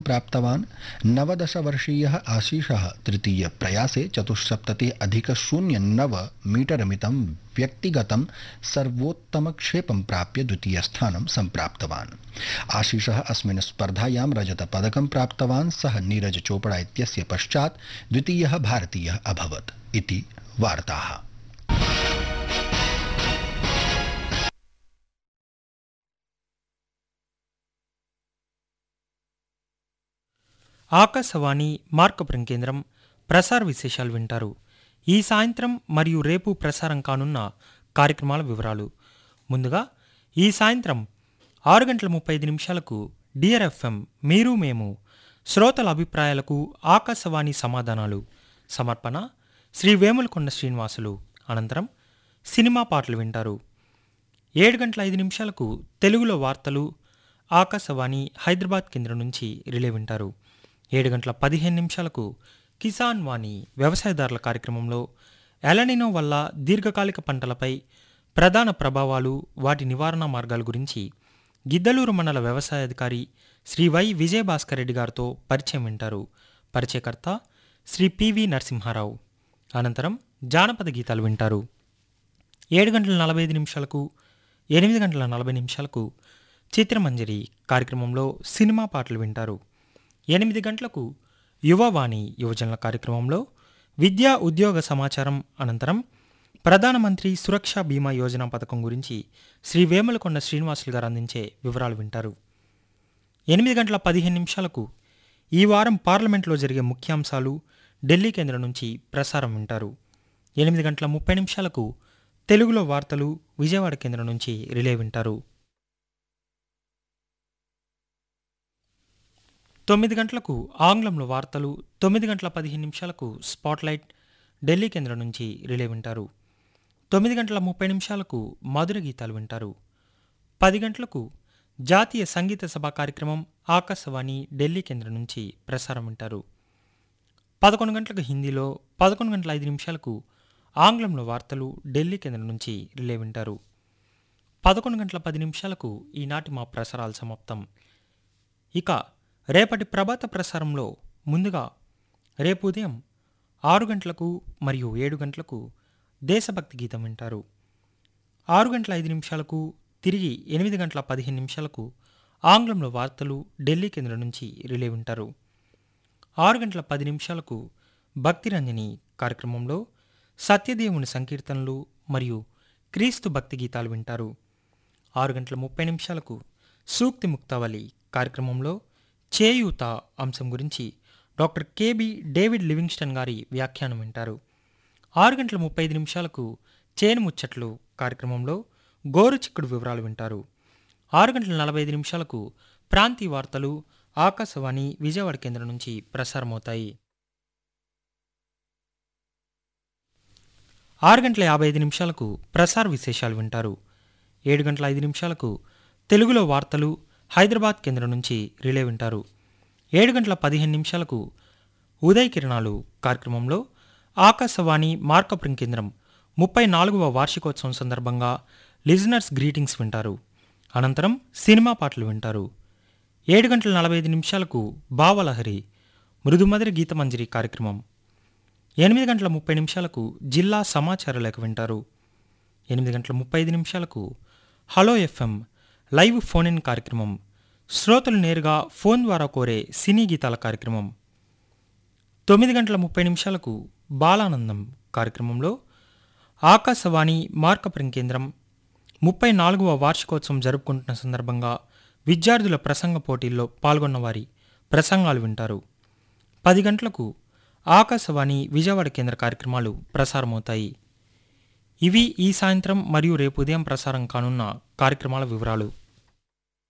प्राप्तवान् नवदशवर्षीयः आशीषः तृतीयप्रयासे चतुस्सप्तति अधिक शून्य नव मीटरमितं व्यक्तिगतं सर्वोत्तमक्षेपं प्राप्य द्वितीयस्थानं सम्प्राप्तवान् आशीषः अस्मिन् स्पर्धायां रजतपदकं प्राप्तवान् सः नीरज चोपड़ा इत्यस्य पश्चात् द्वितीयः भारतीयः अभवत् इति वार्ताः ఆకాశవాణి మార్కపురం కేంద్రం ప్రసార విశేషాలు వింటారు ఈ సాయంత్రం మరియు రేపు ప్రసారం కానున్న కార్యక్రమాల వివరాలు ముందుగా ఈ సాయంత్రం ఆరు గంటల ముప్పై ఐదు నిమిషాలకు డియర్ ఎఫ్ఎం మీరు మేము శ్రోతల అభిప్రాయాలకు ఆకాశవాణి సమాధానాలు సమర్పణ శ్రీ వేములకొండ శ్రీనివాసులు అనంతరం సినిమా పాటలు వింటారు ఏడు గంటల ఐదు నిమిషాలకు తెలుగులో వార్తలు ఆకాశవాణి హైదరాబాద్ కేంద్రం నుంచి రిలే వింటారు ఏడు గంటల పదిహేను నిమిషాలకు కిసాన్ వాణి వ్యవసాయదారుల కార్యక్రమంలో ఎలనినో వల్ల దీర్ఘకాలిక పంటలపై ప్రధాన ప్రభావాలు వాటి నివారణ మార్గాల గురించి గిద్దలూరు మండల వ్యవసాయ అధికారి శ్రీ వై విజయభాస్కర్ రెడ్డి గారితో పరిచయం వింటారు పరిచయకర్త శ్రీ పివి నరసింహారావు అనంతరం జానపద గీతాలు వింటారు ఏడు గంటల నలభై ఐదు నిమిషాలకు ఎనిమిది గంటల నలభై నిమిషాలకు చిత్రమంజరి కార్యక్రమంలో సినిమా పాటలు వింటారు ఎనిమిది గంటలకు యువవాణి యువజనుల కార్యక్రమంలో విద్యా ఉద్యోగ సమాచారం అనంతరం ప్రధానమంత్రి సురక్షా బీమా యోజన పథకం గురించి శ్రీ వేములకొండ శ్రీనివాసులు గారు అందించే వివరాలు వింటారు ఎనిమిది గంటల పదిహేను నిమిషాలకు ఈ వారం పార్లమెంట్లో జరిగే ముఖ్యాంశాలు ఢిల్లీ కేంద్రం నుంచి ప్రసారం వింటారు ఎనిమిది గంటల ముప్పై నిమిషాలకు తెలుగులో వార్తలు విజయవాడ కేంద్రం నుంచి రిలే వింటారు తొమ్మిది గంటలకు ఆంగ్లంలో వార్తలు తొమ్మిది గంటల పదిహేను నిమిషాలకు స్పాట్లైట్ ఢిల్లీ కేంద్రం నుంచి రిలే వింటారు తొమ్మిది గంటల ముప్పై నిమిషాలకు మధుర గీతాలు వింటారు పది గంటలకు జాతీయ సంగీత సభ కార్యక్రమం ఆకాశవాణి ఢిల్లీ కేంద్రం నుంచి ప్రసారం వింటారు పదకొండు గంటలకు హిందీలో పదకొండు గంటల ఐదు నిమిషాలకు ఆంగ్లంలో వార్తలు ఢిల్లీ కేంద్రం నుంచి రిలే వింటారు పదకొండు గంటల పది నిమిషాలకు ఈనాటి మా ప్రసారాలు సమాప్తం ఇక రేపటి ప్రభాత ప్రసారంలో ముందుగా రేపు ఉదయం ఆరు గంటలకు మరియు ఏడు గంటలకు దేశభక్తి గీతం వింటారు ఆరు గంటల ఐదు నిమిషాలకు తిరిగి ఎనిమిది గంటల పదిహేను నిమిషాలకు ఆంగ్లంలో వార్తలు ఢిల్లీ కేంద్రం నుంచి రిలే వింటారు ఆరు గంటల పది నిమిషాలకు భక్తిరంజని కార్యక్రమంలో సత్యదేవుని సంకీర్తనలు మరియు క్రీస్తు భక్తి గీతాలు వింటారు ఆరు గంటల ముప్పై నిమిషాలకు సూక్తి ముక్తావళి కార్యక్రమంలో చేయూత అంశం గురించి డాక్టర్ కేబి డేవిడ్ లివింగ్స్టన్ గారి వ్యాఖ్యానం వింటారు ఆరు గంటల ముప్పై ఐదు నిమిషాలకు చేను ముచ్చట్లు కార్యక్రమంలో గోరు చిక్కుడు వివరాలు వింటారు ఆరు గంటల నలభై ఐదు నిమిషాలకు ప్రాంతీయ వార్తలు ఆకాశవాణి విజయవాడ కేంద్రం నుంచి ప్రసారమవుతాయి ఆరు గంటల యాభై ఐదు నిమిషాలకు ప్రసార విశేషాలు వింటారు ఏడు గంటల ఐదు నిమిషాలకు తెలుగులో వార్తలు హైదరాబాద్ కేంద్రం నుంచి రిలే వింటారు ఏడు గంటల పదిహేను నిమిషాలకు ఉదయ కిరణాలు కార్యక్రమంలో ఆకాశవాణి మార్కపురం కేంద్రం ముప్పై నాలుగవ వార్షికోత్సవం సందర్భంగా లిజనర్స్ గ్రీటింగ్స్ వింటారు అనంతరం సినిమా పాటలు వింటారు ఏడు గంటల నలభై ఐదు నిమిషాలకు భావలహరి మృదుమధుర గీతమంజరి కార్యక్రమం ఎనిమిది గంటల ముప్పై నిమిషాలకు జిల్లా సమాచార లేఖ వింటారు ఎనిమిది గంటల ముప్పై ఐదు నిమిషాలకు hello FM live phone in కార్యక్రమం శ్రోతలు నేరుగా ఫోన్ ద్వారా కోరే సినీ గీతాల కార్యక్రమం తొమ్మిది గంటల ముప్పై నిమిషాలకు బాలానందం కార్యక్రమంలో ఆకాశవాణి మార్కపురం కేంద్రం ముప్పై నాలుగవ వార్షికోత్సవం జరుపుకుంటున్న సందర్భంగా విద్యార్థుల ప్రసంగ పోటీల్లో పాల్గొన్న వారి ప్రసంగాలు వింటారు పది గంటలకు ఆకాశవాణి విజయవాడ కేంద్ర కార్యక్రమాలు ప్రసారమవుతాయి ఇవి ఈ సాయంత్రం మరియు రేపు ఉదయం ప్రసారం కానున్న కార్యక్రమాల వివరాలు